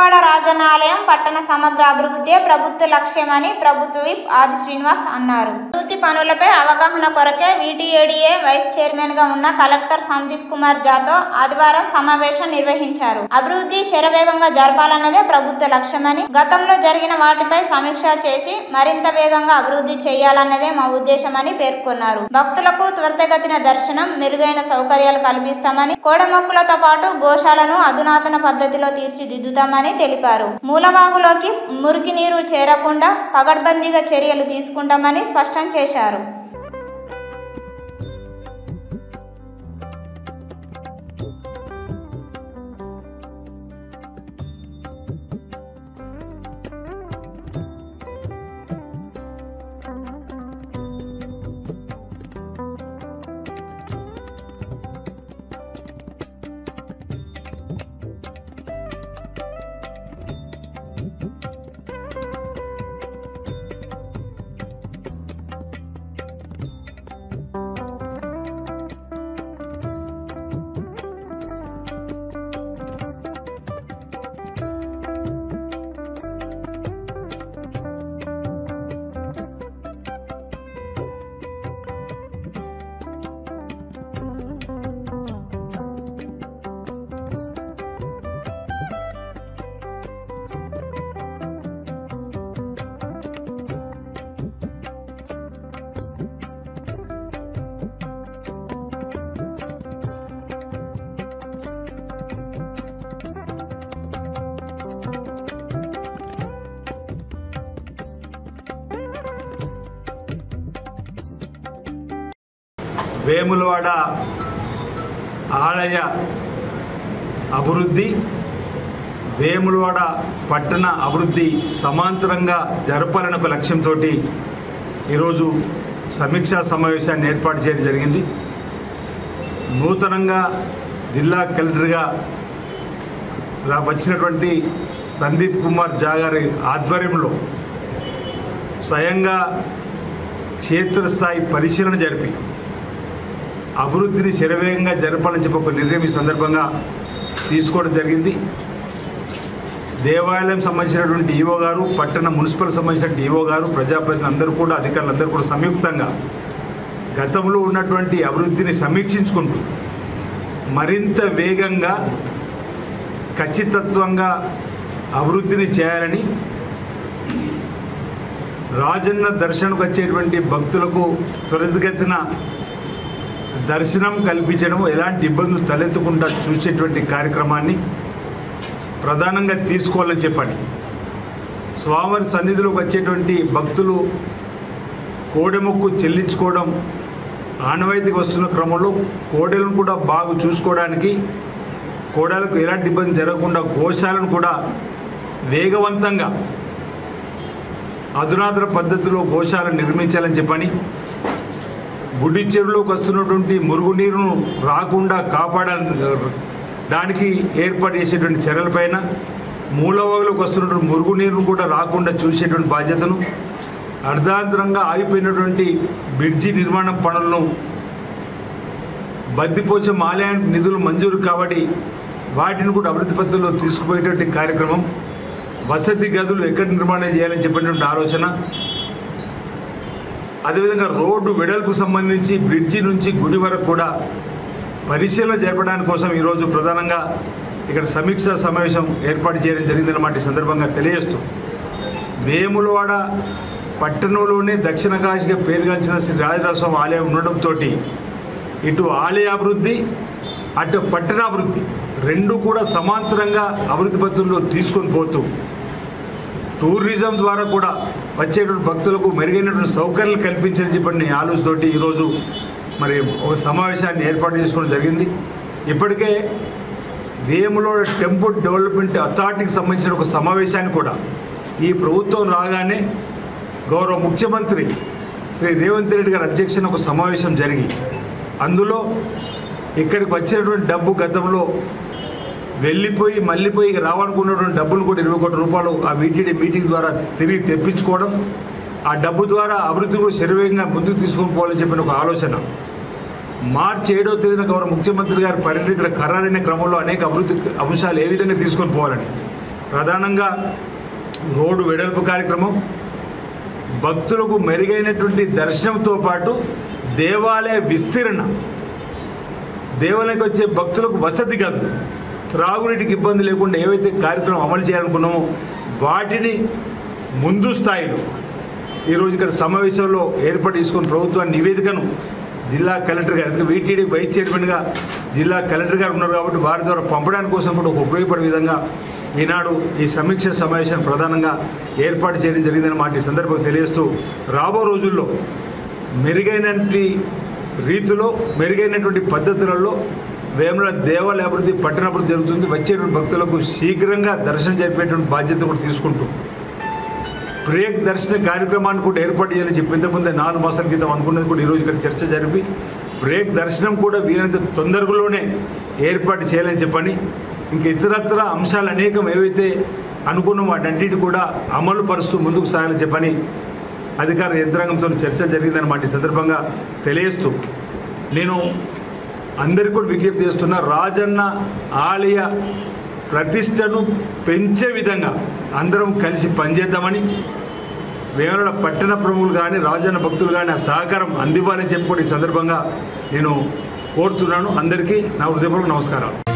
వేములవాడ రాజన్న ఆలయం పట్టణ సమగ్ర అభివృద్ధి ప్రభుత్వ లక్ష్యమని ప్రభుత్వ విప్ ఆది శ్రీనివాస్ అన్నారు అభివృద్ధి పనులపై అవగాహన కొరకే వీటీఏడీఏ వైస్ చైర్మన్ గా ఉన్న కలెక్టర్ సందీప్ కుమార్ జాతో ఆదివారం సమావేశం నిర్వహించారు అభివృద్ధి శరవేగంగా జరపాలన్నదే ప్రభుత్వ లక్ష్యమని గతంలో జరిగిన వాటిపై సమీక్ష చేసి మరింత వేగంగా అభివృద్ధి చేయాలన్నదే మా ఉద్దేశమని పేర్కొన్నారు భక్తులకు త్వరితగతిన దర్శనం మెరుగైన సౌకర్యాలు కల్పిస్తామని కోడమొక్కులతో పాటు గోశాలను అధునాతన పద్ధతిలో తీర్చిదిద్దుతామని తెలిపారు మూలవాగులోకి మురికి నీరు చేరకుండా పగడ్బందీగా చర్యలు తీసుకుంటామని స్పష్టం చేశారు వేములవాడ ఆలయ అభివృద్ధి వేములవాడ పట్టణ అభివృద్ధి సమాంతరంగా జరపాలని ఒక లక్ష్యంతో ఈరోజు సమీక్షా సమావేశాన్ని ఏర్పాటు చేయడం జరిగింది నూతనంగా జిల్లా కలెక్టర్గా రా- వచ్చినటువంటి సందీప్ కుమార్ జాగారి ఆధ్వర్యంలో స్వయంగా క్షేత్రస్థాయి పరిశీలన జరిపి అభివృద్ధిని శరవేగంగా జరపాలని చెప్పి ఒక నిర్ణయం ఈ సందర్భంగా తీసుకోవడం జరిగింది దేవాలయం సంబంధించినటువంటి ఈవో గారు పట్టణ మున్సిపల్ సంబంధించిన ఈవో గారు ప్రజాప్రతినిధులు అందరూ కూడా అధికారులు అందరూ కూడా సంయుక్తంగా గతంలో ఉన్నటువంటి అభివృద్ధిని సమీక్షించుకుంటూ మరింత వేగంగా ఖచ్చితత్వంగా అభివృద్ధిని చేయాలని రాజన్న దర్శనకు వచ్చేటువంటి భక్తులకు త్వరితగతిన దర్శనం కల్పించడం ఎలాంటి ఇబ్బందులు తలెత్తకుండా చూసేటువంటి కార్యక్రమాన్ని ప్రధానంగా తీసుకోవాలని చెప్పండి స్వామివారి సన్నిధిలోకి వచ్చేటువంటి భక్తులు కోడెముక్కు చెల్లించుకోవడం ఆనవాయితీకి వస్తున్న క్రమంలో కోడెలను కూడా బాగా చూసుకోవడానికి కోడలకు ఎలాంటి ఇబ్బంది జరగకుండా గోశాలను కూడా వేగవంతంగా అధునాతన పద్ధతిలో గోశాలను నిర్మించాలని చెప్పని గుడి చెరువులోకి వస్తున్నటువంటి మురుగునీరును రాకుండా కాపాడాలని దానికి ఏర్పాటు చేసేటువంటి చర్యలపైన మూలవాగులోకి వస్తున్నటువంటి మురుగునీరును కూడా రాకుండా చూసేటువంటి బాధ్యతను అర్ధాంతరంగా ఆగిపోయినటువంటి బ్రిడ్జి నిర్మాణం పనులను బద్దిపోచం ఆలయానికి నిధులు మంజూరు కాబట్టి వాటిని కూడా అభివృద్ధి పద్ధతిలో తీసుకుపోయేటువంటి కార్యక్రమం వసతి గదులు ఎక్కడ నిర్మాణం చేయాలని చెప్పినటువంటి ఆలోచన అదేవిధంగా రోడ్డు వెడల్పుకు సంబంధించి బ్రిడ్జి నుంచి గుడి వరకు కూడా పరిశీలన జరపడానికి కోసం ఈరోజు ప్రధానంగా ఇక్కడ సమీక్షా సమావేశం ఏర్పాటు చేయడం జరిగిందన్నమాట ఈ సందర్భంగా తెలియజేస్తూ వేములవాడ పట్టణంలోనే దక్షిణ కాశీగా పేరుగాంచిన శ్రీ రాజరాజస్వామి ఆలయం ఉండడంతో ఇటు ఆలయ అభివృద్ధి అటు పట్టణాభివృద్ధి రెండు కూడా సమాంతరంగా అభివృద్ధి పద్ధతుల్లో తీసుకొని పోతూ టూరిజం ద్వారా కూడా వచ్చేటువంటి భక్తులకు మెరుగైనటువంటి సౌకర్యాలు కల్పించని చెప్పిన ఆలోచనతోటి ఈరోజు మరి ఒక సమావేశాన్ని ఏర్పాటు చేసుకోవడం జరిగింది ఇప్పటికే వేములో టెంపుల్ డెవలప్మెంట్ అథారిటీకి సంబంధించిన ఒక సమావేశాన్ని కూడా ఈ ప్రభుత్వం రాగానే గౌరవ ముఖ్యమంత్రి శ్రీ రేవంత్ రెడ్డి గారి అధ్యక్షన ఒక సమావేశం జరిగి అందులో ఇక్కడికి వచ్చినటువంటి డబ్బు గతంలో వెళ్ళిపోయి మళ్ళీపోయి ఇక రావాలనుకున్నటువంటి డబ్బులు కూడా ఇరవై కోట్ల రూపాయలు ఆ వీటీడీ మీటింగ్ ద్వారా తిరిగి తెప్పించుకోవడం ఆ డబ్బు ద్వారా అభివృద్ధి కూడా శరవేగంగా ముందుకు తీసుకొని పోవాలని చెప్పిన ఒక ఆలోచన మార్చి ఏడో తేదీన గౌరవ ముఖ్యమంత్రి గారి పర్యటన ఇక్కడ ఖరారైన క్రమంలో అనేక అభివృద్ధి అంశాలు ఏ విధంగా తీసుకొని పోవాలని ప్రధానంగా రోడ్డు వెడల్పు కార్యక్రమం భక్తులకు మెరుగైనటువంటి దర్శనంతో పాటు దేవాలయ విస్తీరణ దేవాలయకు వచ్చే భక్తులకు వసతి కాదు త్రాగునీటికి ఇబ్బంది లేకుండా ఏవైతే కార్యక్రమం అమలు చేయాలనుకున్నామో వాటిని ముందు స్థాయిలో ఈరోజు ఇక్కడ సమావేశంలో ఏర్పాటు చేసుకున్న ప్రభుత్వ నివేదికను జిల్లా కలెక్టర్ గారు ఎందుకంటే వీటీడీ వైస్ చైర్మన్గా జిల్లా కలెక్టర్ గారు ఉన్నారు కాబట్టి వారి ద్వారా పంపడానికి కోసం కూడా ఒక ఉపయోగపడే విధంగా ఈనాడు ఈ సమీక్ష సమావేశం ప్రధానంగా ఏర్పాటు చేయడం జరిగిందని మాట ఈ సందర్భంగా తెలియజేస్తూ రాబో రోజుల్లో మెరుగైనటువంటి రీతిలో మెరుగైనటువంటి పద్ధతులలో వేముల దేవాలయ అభివృద్ధి పట్టణాభివృద్ధి జరుగుతుంది వచ్చేటువంటి భక్తులకు శీఘ్రంగా దర్శనం జరిపేటువంటి బాధ్యత కూడా తీసుకుంటూ బ్రేక్ దర్శన కార్యక్రమాన్ని కూడా ఏర్పాటు చేయాలని చెప్పి ఇంతకుముందే నాలుగు మాసాల క్రితం అనుకున్నది కూడా ఈరోజు ఇక్కడ చర్చ జరిపి బ్రేక్ దర్శనం కూడా వీలైనంత తొందరలోనే ఏర్పాటు చేయాలని చెప్పని ఇంక ఇతరత్ర అంశాలు అనేకం ఏవైతే అనుకున్నాం వాటన్నిటి కూడా అమలు పరుస్తూ ముందుకు సాగాలని చెప్పని అధికార యంత్రాంగంతో చర్చ జరిగిందన్నమాట ఈ సందర్భంగా తెలియజేస్తూ నేను అందరికీ కూడా విజ్ఞప్తి చేస్తున్నా రాజన్న ఆలయ ప్రతిష్టను పెంచే విధంగా అందరం కలిసి పనిచేద్దామని వేమల పట్టణ ప్రముఖులు కానీ రాజన్న భక్తులు కానీ ఆ సహకారం అందివ్వాలని చెప్పి కూడా ఈ సందర్భంగా నేను కోరుతున్నాను అందరికీ నా హృదయపూర్వక నమస్కారాలు